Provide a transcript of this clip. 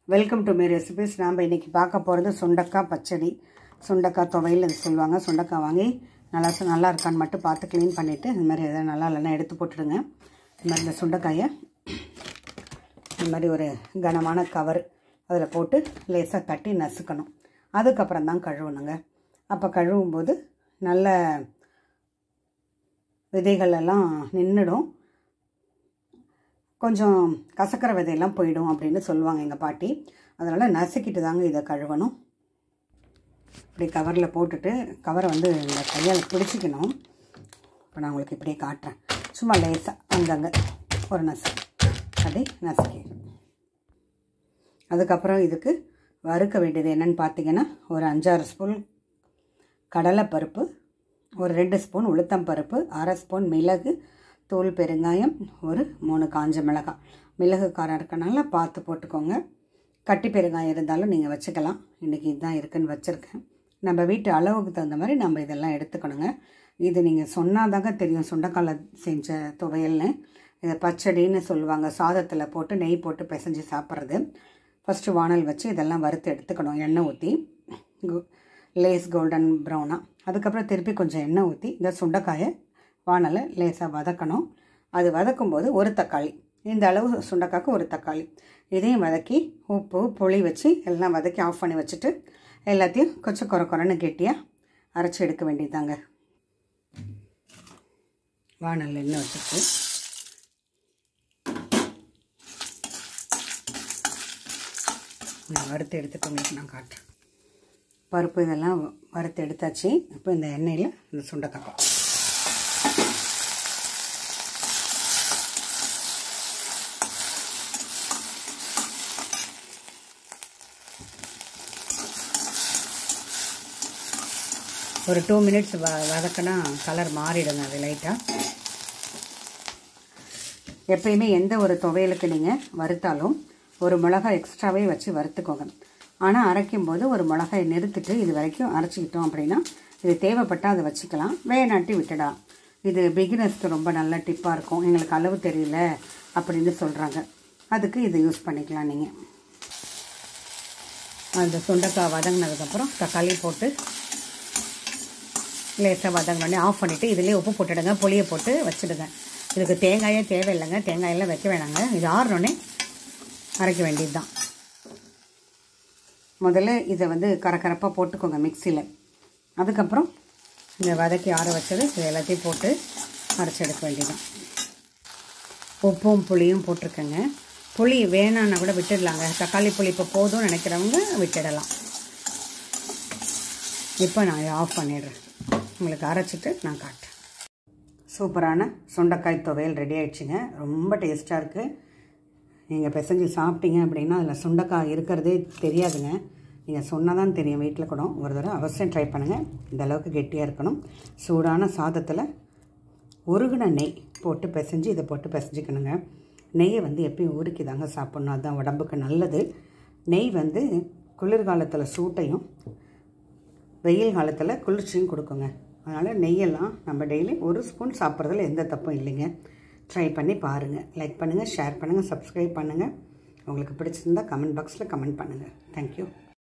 welcome to my recipes நாம் இன்றைக்கி பார்க்க போகிறது சுண்டக்காய் பச்சடி சுண்டக்காய் துவையல் இது சொல்லுவாங்க சுண்டக்காய் வாங்கி நல்லா சு- நல்லா இருக்கான்னு மட்டும் பார்த்து க்ளீன் பண்ணிவிட்டு இந்த மாதிரி எதாவது நல்லா இல்லைன்னா எடுத்து போட்டுடுங்க இந்த மாதிரி இந்த சுண்டைக்காயை இந்த மாதிரி ஒரு கனமான கவர் அதில் போட்டு லேசாக தட்டி நசுக்கணும் அதுக்கப்புறம் தான் கழுவணுங்க அப்போ கழுவும் போது நல்ல விதைகள் எல்லாம் நின்றுடும் கொஞ்சம் கசக்கிற விதையெல்லாம் போயிடும் அப்படின்னு சொல்லுவாங்க எங்கள் பாட்டி அதனால் நசுக்கிட்டு தாங்க இதை கழுவணும் இப்படி கவரில் போட்டுட்டு கவரை வந்து இந்த கையால் பிடிச்சிக்கணும் இப்போ நான் உங்களுக்கு இப்படியே காட்டுறேன் சும்மா லேசாக அங்கங்கே ஒரு நசு அப்படி நசுக்கி அதுக்கப்புறம் இதுக்கு வறுக்க வேண்டியது என்னன்னு பார்த்தீங்கன்னா ஒரு அஞ்சாறு ஸ்பூன் கடலைப்பருப்பு ஒரு ரெண்டு ஸ்பூன் உளுத்தம் பருப்பு அரை ஸ்பூன் மிளகு தூள் பெருங்காயம் ஒரு மூணு காஞ்ச மிளகாய் மிளகு காரம் இருக்கனால பார்த்து போட்டுக்கோங்க கட்டி பெருங்காயம் இருந்தாலும் நீங்கள் வச்சுக்கலாம் இன்றைக்கி இதுதான் இருக்குன்னு வச்சுருக்கேன் நம்ம வீட்டு அளவுக்கு தகுந்த மாதிரி நம்ம இதெல்லாம் எடுத்துக்கணுங்க இது நீங்கள் சொன்னாதாங்க தெரியும் சுண்டைக்கால செஞ்ச துவையல்னு இதை பச்சடின்னு சொல்லுவாங்க சாதத்தில் போட்டு நெய் போட்டு பிசைஞ்சு சாப்பிட்றது ஃபஸ்ட்டு வானல் வச்சு இதெல்லாம் வறுத்து எடுத்துக்கணும் எண்ணெய் ஊற்றி லேஸ் கோல்டன் ப்ரௌனாக அதுக்கப்புறம் திருப்பி கொஞ்சம் எண்ணெய் ஊற்றி இந்த சுண்டைக்காயை வானலை லேசாக வதக்கணும் அது வதக்கும்போது ஒரு தக்காளி இந்த அளவு சுண்டைக்காய்க்கு ஒரு தக்காளி இதையும் வதக்கி உப்பு புளி வச்சு எல்லாம் வதக்கி ஆஃப் பண்ணி வச்சுட்டு எல்லாத்தையும் கொஞ்சம் குறை குறைன்னு கெட்டியாக அரைச்சி எடுக்க வேண்டியதாங்க வானல் எண்ணெய் வச்சுட்டு நான் வறுத்து எடுத்துட்டு உங்களுக்கு நான் காட்டுறேன் பருப்பு இதெல்லாம் வறுத்து எடுத்தாச்சு இப்போ இந்த எண்ணெயில் இந்த சுண்டைக்காய் ஒரு டூ மினிட்ஸ் வ வதக்கினா கலர் மாறிடுங்க அது லைட்டாக எப்பயுமே எந்த ஒரு துவையலுக்கு நீங்கள் வறுத்தாலும் ஒரு மிளகாய் எக்ஸ்ட்ராவே வச்சு வறுத்துக்கோங்க ஆனால் அரைக்கும் போது ஒரு மிளகாய் நிறுத்திட்டு இது வரைக்கும் அரைச்சிக்கிட்டோம் அப்படின்னா இது தேவைப்பட்டால் அதை வச்சுக்கலாம் வேணாட்டி விட்டுடா இது பிகினர்ஸ்க்கு ரொம்ப நல்ல டிப்பாக இருக்கும் எங்களுக்கு அளவு தெரியல அப்படின்னு சொல்கிறாங்க அதுக்கு இதை யூஸ் பண்ணிக்கலாம் நீங்கள் அந்த சுண்டைக்காய் வதங்கினதுக்கப்புறம் தக்காளி போட்டு லேசாக வதங்க பண்ணி ஆஃப் பண்ணிவிட்டு இதுலேயே உப்பு போட்டுடுங்க புளியை போட்டு வச்சுடுங்க இதுக்கு தேங்காயே தேவையில்லைங்க தேங்காயெல்லாம் வைக்க வேணாங்க இது ஆறுனோடனே அரைக்க வேண்டியது தான் முதல்ல இதை வந்து கரகரப்பாக போட்டுக்கோங்க மிக்சியில் அதுக்கப்புறம் இந்த வதக்கி ஆற வச்சது இது எல்லாத்தையும் போட்டு அரைச்சி எடுக்க வேண்டியதுதான் உப்பும் புளியும் போட்டிருக்கேங்க புளி வேணான்னா கூட விட்டுடலாங்க தக்காளி புளி இப்போ போதும்னு நினைக்கிறவங்க விட்டுடலாம் இப்போ நான் இதை ஆஃப் பண்ணிடுறேன் உங்களுக்கு அரைச்சிட்டு நான் காட்டுறேன் சூப்பரான சுண்டைக்காய் துவையல் ரெடி ஆயிடுச்சுங்க ரொம்ப டேஸ்ட்டாக இருக்குது நீங்கள் பிசைஞ்சு சாப்பிட்டீங்க அப்படின்னா அதில் சுண்டைக்காய் இருக்கிறதே தெரியாதுங்க நீங்கள் சொன்னால் தான் தெரியும் வீட்டில் கூட ஒரு தடவை அவசியம் ட்ரை பண்ணுங்கள் இந்த அளவுக்கு கெட்டியாக இருக்கணும் சூடான சாதத்தில் உருகுன நெய் போட்டு பிசைஞ்சு இதை போட்டு பிசைஞ்சிக்கணுங்க நெய்யை வந்து எப்பயும் ஊறுக்கி தாங்க சாப்பிட்ணும் அதுதான் உடம்புக்கு நல்லது நெய் வந்து குளிர்காலத்தில் சூட்டையும் வெயில் காலத்தில் குளிர்ச்சியும் கொடுக்குங்க அதனால் நெய்யெல்லாம் நம்ம டெய்லி ஒரு ஸ்பூன் சாப்பிட்றதுல எந்த தப்பும் இல்லைங்க ட்ரை பண்ணி பாருங்கள் லைக் பண்ணுங்கள் ஷேர் பண்ணுங்கள் சப்ஸ்கிரைப் பண்ணுங்கள் உங்களுக்கு பிடிச்சிருந்தா கமெண்ட் பாக்ஸில் கமெண்ட் பண்ணுங்கள் தேங்க்யூ